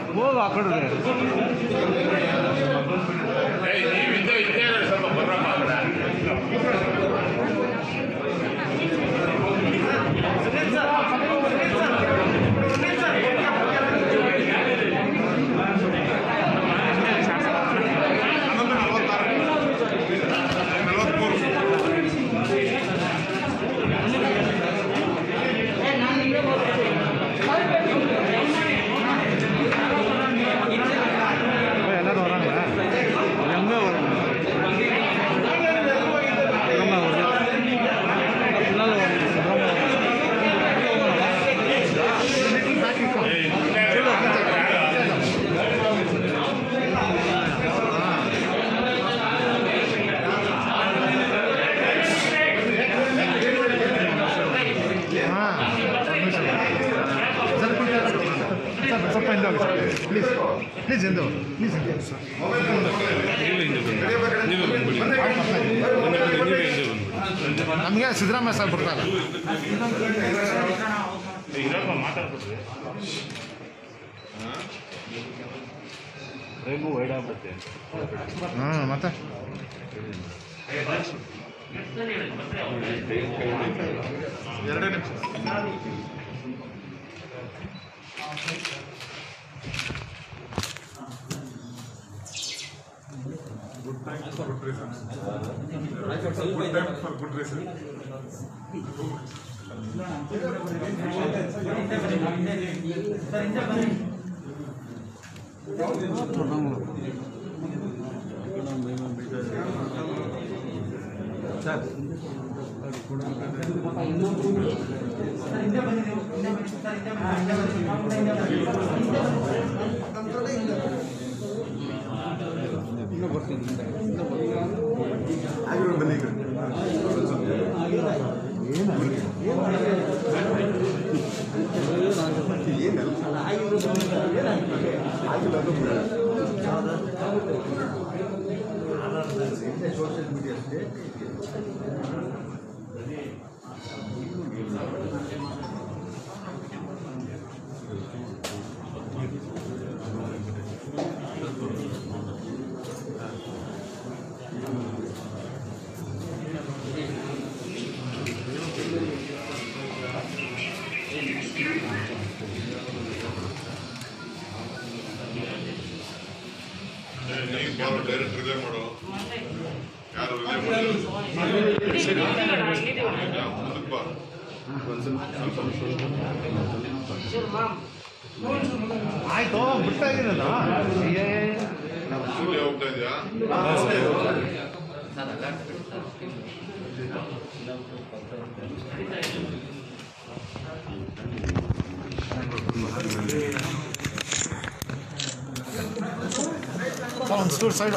ಹೋಗು ಆ ಕಡೆ ನೀವು ಹಿಂದೆ ಹಿಂದೆ ಸ್ವಲ್ಪ ಬರ್ರಪ್ಪ ಆ ಕಡೆ. எல்லாரும் வராங்களா எங்கே வராங்க ஆமா, வருது. பின்னால ಸ್ವಲ್ಪ ಹಿಂದೆ ಹೋಗಿ ಸರ್ ಪ್ಲೀಸ್ ಪ್ಲೀಸ್ ಹಿಂದೆ ಹೋಗಿ ಪ್ಲೀಸ್ ಹಿಂದೆ ಹೋಗಿ ಸರ್ ನಮಗೆ ಸಿದ್ದರಾಮಯ್ಯ ಸರ್ ಬರ್ತಾರೆ ಇನ್ನೊಬ್ಬ ಮಾತಾಡ್ಬಿಟ್ರಿ ರೇಗು ವೈಡ್ ಆಗ್ಬಿಡುತ್ತೆ ಹಾಂ ಮತ್ತೆ ಎರಡೇ ನಿಮಿಷ ನೀವು ಬಾರೋ ಡೈರೆಕ್ಟ್ ರಿಲೇ ಮಾಡೋ ಯಾರು ರಿಲೇ ಮಾಡಿಲ್ಲ ಮುಂದಕ್ಕೆ ಬಾ ಆಯ್ತು ಬಿಡ್ತಾ ಇದ್ದೀನಲ್ಲ ಸೂರ್ಯ ಹೋಗ್ತಾ ಇದೆಯಾ ಸರ್ ಒಂದು ಸ್ಟೂರ್ ಸೈಡ್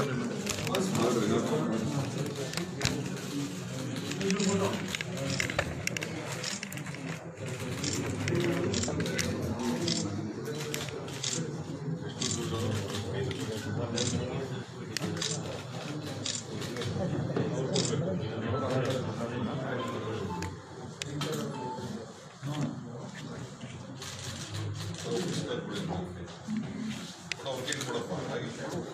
ಅವ್ರಿಗೆ ಕೊಡಪ್ಪ ಹಾಗೆ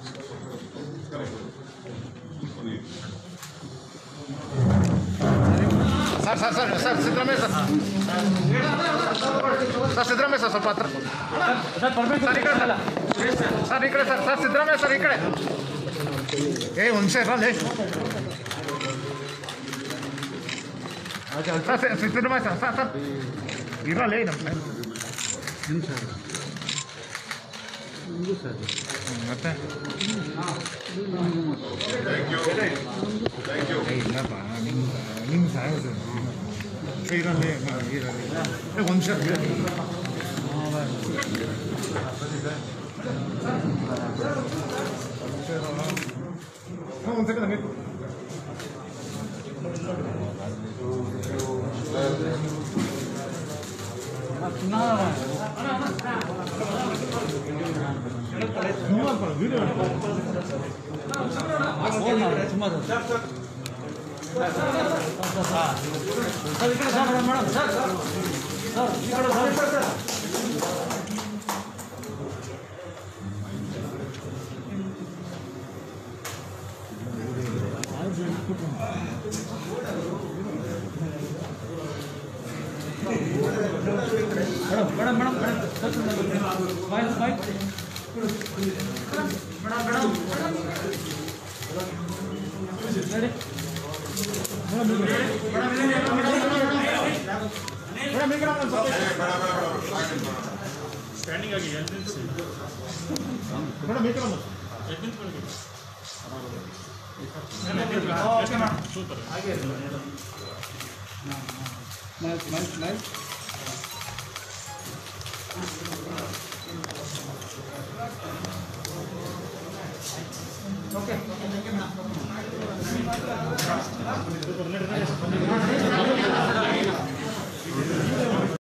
sir sir sir sir Siddaramaiah sir sir Siddaramaiah sir ಸ್ವಲ್ಪ ಹತ್ರ ಸರ್ ಈ ಕಡೆ ಸರ್ ಸರ್ ಈ ಕಡೆ ಸರ್ ಸರ್ ಸಿದ್ದರಾಮಯ್ಯ ಸರ್ ಈ ಕಡೆ ಏ ಒಂದು ನಿಮಿಷ ಇರಲ್ಲ ಸರ್ ಸಿ- ಸಿದ್ದರಾಮಯ್ಯ ಸರ್ ಸರ್ ಸರ್ ಇರಲ್ಲ ನಮ್ಮ ಮತ್ತೆ ಥ್ಯಾಂಕ್ ಯು ಥ್ಯಾಂಕ್ ಯು ಏ, ಇಲ್ಲಪ್ಪ ನಿಮ್ಮ ನಿಮ್ಮ ಸಾಯೋದು ಇರಲಿ ಇರಲಿ ಒಂದು ನಿಮಿಷ ಒಂದು ಸೆಕೆಂಡ್ ಹಂಗೆ ವಿಡಿಯೋ ಓಕೆ